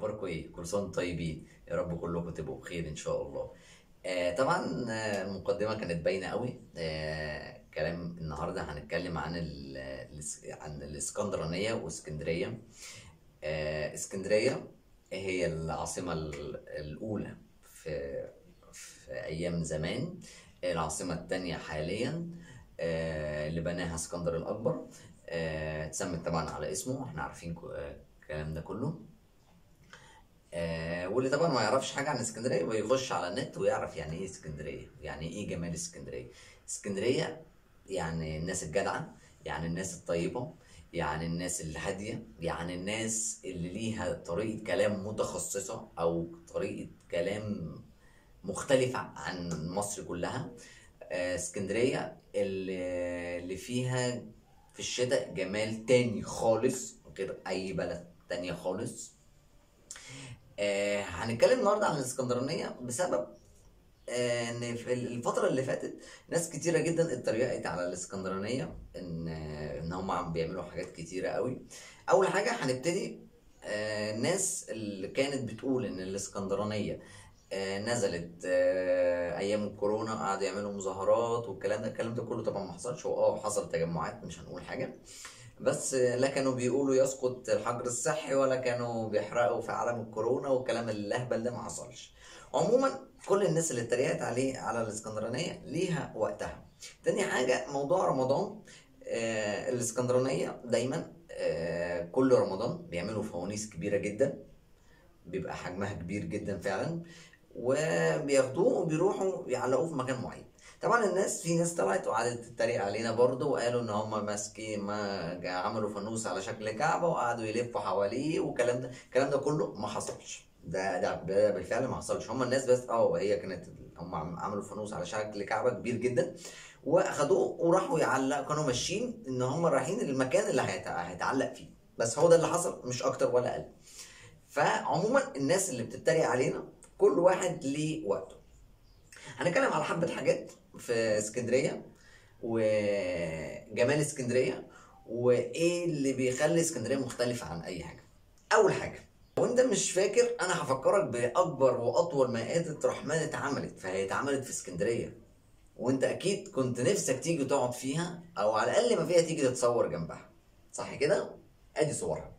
اخباركم ايه كل سنه وانتم طيبين يا رب كلكم تبقوا بخير ان شاء الله آه طبعا آه، المقدمه كانت باينه قوي آه كلام النهارده هنتكلم عن ال الاس- عن الاسكندرانيه واسكندريه آه اسكندريه هي العاصمه ال- الاولى في في ايام زمان العاصمه الثانيه حاليا آه اللي بناها اسكندر الاكبر آه اتسمت طبعا على اسمه احنا عارفين كو- آه، الكلام ده كله آه واللي طبعا ما يعرفش حاجه عن اسكندريه ويخش على النت ويعرف يعني ايه اسكندريه يعني ايه جمال اسكندريه اسكندريه يعني الناس الجدعه يعني الناس الطيبه يعني الناس الهاديه يعني الناس اللي ليها طريقه كلام متخصصه او طريقه كلام مختلفه عن مصر كلها آه، اسكندريه اللي اللي فيها في الشتاء جمال تاني خالص غير اي بلد تانية خالص آه هنتكلم النهارده عن الاسكندرانيه بسبب آه ان في الفتره اللي فاتت ناس كتيره جدا اتريقت على الاسكندرانيه ان آه ان هم عم بيعملوا حاجات كتيره قوي اول حاجه هنبتدي آه الناس اللي كانت بتقول ان الاسكندرانيه آه نزلت آه ايام الكورونا قعدوا يعملوا مظاهرات والكلام ده الكلام ده كله طبعا ما حصلش هو اه حصل تجمعات مش هنقول حاجه بس لا كانوا بيقولوا يسقط الحجر الصحي ولا كانوا بيحرقوا في عالم الكورونا والكلام اللهبل ده ما حصلش عموما كل الناس اللي اتريقت عليه على الاسكندرانيه ليها وقتها تاني حاجه موضوع رمضان آه الاسكندرانيه دايما آه كل رمضان بيعملوا فوانيس كبيره جدا بيبقى حجمها كبير جدا فعلا وبياخدوه وبيروحوا يعلقوه في مكان معين طبعا الناس في ناس طلعت وقعدت تتريق علينا برضه وقالوا ان هم ماسكين ما جا- عملوا فانوس على شكل كعبه وقعدوا يلفوا حواليه والكلام ده الكلام ده كله ما حصلش ده ده ده بالفعل ما حصلش هم الناس بس اه هي كانت هم عم- عملوا فانوس على شكل كعبه كبير جدا واخدوه وراحوا يعلق كانوا ماشيين ان هم رايحين المكان اللي هيت- هيتعلق فيه بس هو ده اللي حصل مش اكتر ولا اقل فعموما الناس اللي بتتريق علينا كل واحد ليه وقته هنتكلم على حبة حاجات في اسكندرية وجمال اسكندرية وايه اللي بيخلي اسكندرية مختلفة عن اي حاجة اول حاجة وانت مش فاكر انا هفكرك باكبر واطول مائدة رحمن اتعملت فهي اتعملت في اسكندرية وانت اكيد كنت نفسك تيجي تقعد فيها او على الاقل ما فيها تيجي تتصور جنبها صح كده ادي صورها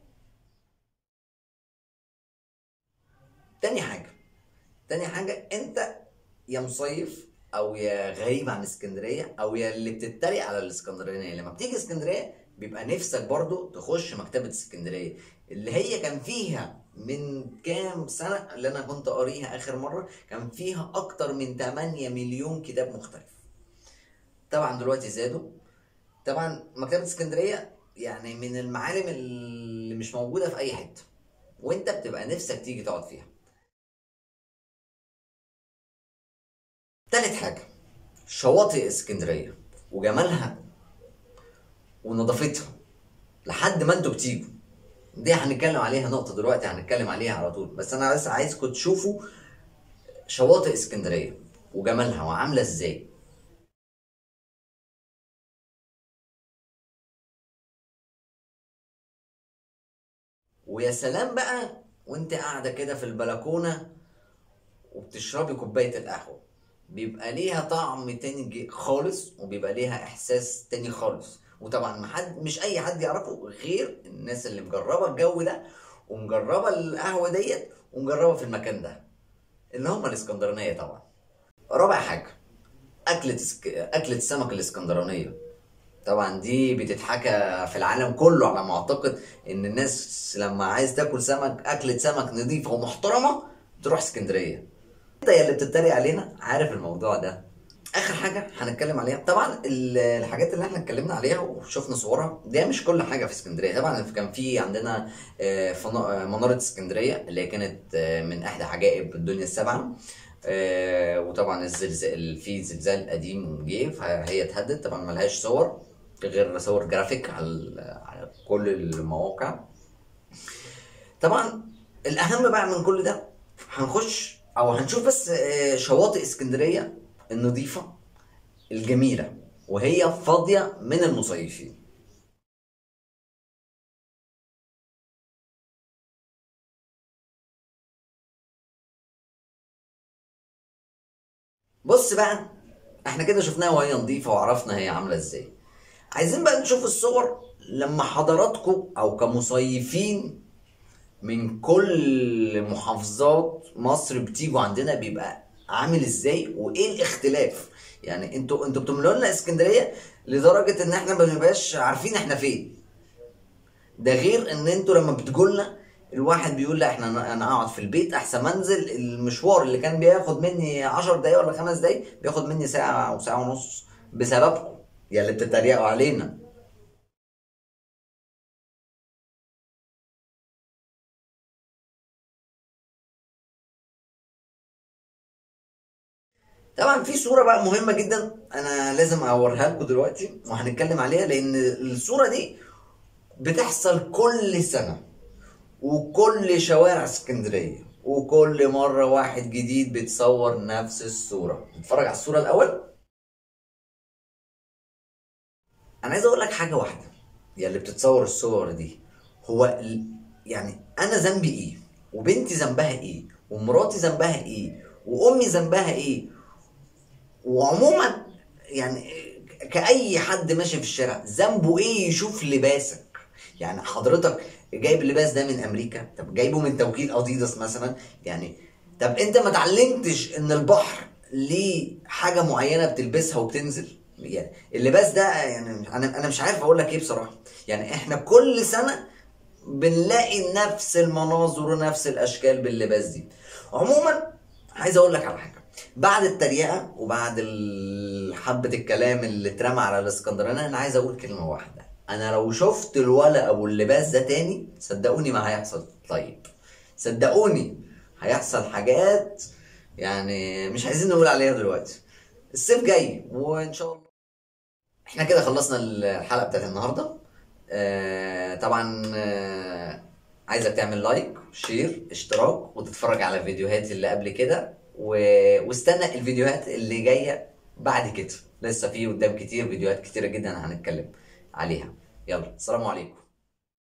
تاني حاجة تاني حاجة انت يا مصيف او يا غريب عن اسكندرية او يا اللي بتتريق على الاسكندرانية لما بتيجي اسكندرية بيبقى نفسك برضو تخش مكتبة اسكندرية اللي هي كان فيها من كام سنة اللي انا كنت قاريها اخر مرة كان فيها اكتر من 8 مليون كتاب مختلف طبعا دلوقتي زادوا طبعا مكتبة اسكندرية يعني من المعالم اللي مش موجودة في اي حتة وانت بتبقى نفسك تيجي تقعد فيها تالت حاجة شواطئ اسكندرية وجمالها ونظافتها لحد ما انتوا بتيجوا دي هنتكلم عليها نقطة دلوقتي هنتكلم عليها على طول بس انا بس عايزكم تشوفوا شواطئ اسكندرية وجمالها وعاملة ازاي ويا سلام بقى وانت قاعدة كده في البلكونة وبتشربي كوباية القهوة بيبقى ليها طعم تاني جي- خالص وبيبقى ليها احساس تاني خالص وطبعا محد مش اي حد يعرفه غير الناس اللي مجربه الجو ده ومجربه القهوه ديت ومجربه في المكان ده اللي هم الاسكندرانيه طبعا رابع حاجه اكله اسك... اكله السمك الاسكندرانيه طبعا دي بتتحكى في العالم كله على ما اعتقد ان الناس لما عايز تاكل سمك اكله سمك نظيفه ومحترمه تروح اسكندريه انت يا اللي بتتريق علينا عارف الموضوع ده اخر حاجه هنتكلم عليها طبعا ال- الحاجات اللي احنا اتكلمنا عليها وشفنا صورها دي مش كل حاجه في اسكندريه طبعا كان في عندنا آه، فنا- آه، مناره اسكندريه اللي هي كانت آه، من احدى عجائب الدنيا السبعه آه، وطبعا الزلزال في زلزال قديم جه فهي اتهدت طبعا ملهاش صور غير صور جرافيك على على كل المواقع طبعا الاهم بقى من كل ده هنخش او هنشوف بس آه، شواطئ اسكندريه النظيفه الجميله وهي فاضيه من المصيفين بص بقى احنا كده شفناها وهي نظيفه وعرفنا هي عامله ازاي عايزين بقى نشوف الصور لما حضراتكم او كمصيفين من كل محافظات مصر بتيجوا عندنا بيبقى عامل ازاي وايه الاختلاف يعني انتوا انتوا بتملوا لنا اسكندريه لدرجه ان احنا ما بنبقاش عارفين احنا فين ده غير ان انتوا لما بتجوا لنا الواحد بيقول لا احنا انا اقعد في البيت احسن ما انزل المشوار اللي كان بياخد مني 10 دقايق ولا خمس دقايق بياخد مني ساعه او ساعه ونص بسببكم يا اللي بتتريقوا علينا طبعا في صورة بقى مهمة جدا انا لازم اوريها لكم دلوقتي وهنتكلم عليها لان الصورة دي بتحصل كل سنة وكل شوارع اسكندرية وكل مرة واحد جديد بيتصور نفس الصورة نتفرج على الصورة الأول أنا عايز أقول لك حاجة واحدة يا اللي بتتصور الصور دي هو ال- يعني أنا ذنبي إيه وبنتي ذنبها إيه ومراتي ذنبها إيه وأمي ذنبها إيه وعموما يعني كأي حد ماشي في الشارع ذنبه ايه يشوف لباسك يعني حضرتك جايب اللباس ده من امريكا طب جايبه من توكيل اديداس مثلا يعني طب انت ما اتعلمتش ان البحر ليه حاجه معينه بتلبسها وبتنزل يعني اللباس ده يعني انا انا مش عارف اقول لك ايه بصراحه يعني احنا كل سنه بنلاقي نفس المناظر ونفس الاشكال باللباس دي عموما عايز اقول لك على حاجه بعد التريقه وبعد ال- حبه الكلام اللي اترمى على الاسكندرانيه انا عايز اقول كلمه واحده انا لو شفت الولا او اللباس ده تاني صدقوني ما هيحصل طيب صدقوني هيحصل حاجات يعني مش عايزين نقول عليها دلوقتي الصيف جاي وان شاء الله احنا كده خلصنا الحلقه بتاعت النهارده آه طبعا آه عايزك تعمل لايك شير اشتراك وتتفرج على الفيديوهات اللي قبل كده و... واستنى الفيديوهات اللي جايه بعد كده لسه في قدام كتير فيديوهات كتيره جدا هنتكلم عليها يلا السلام عليكم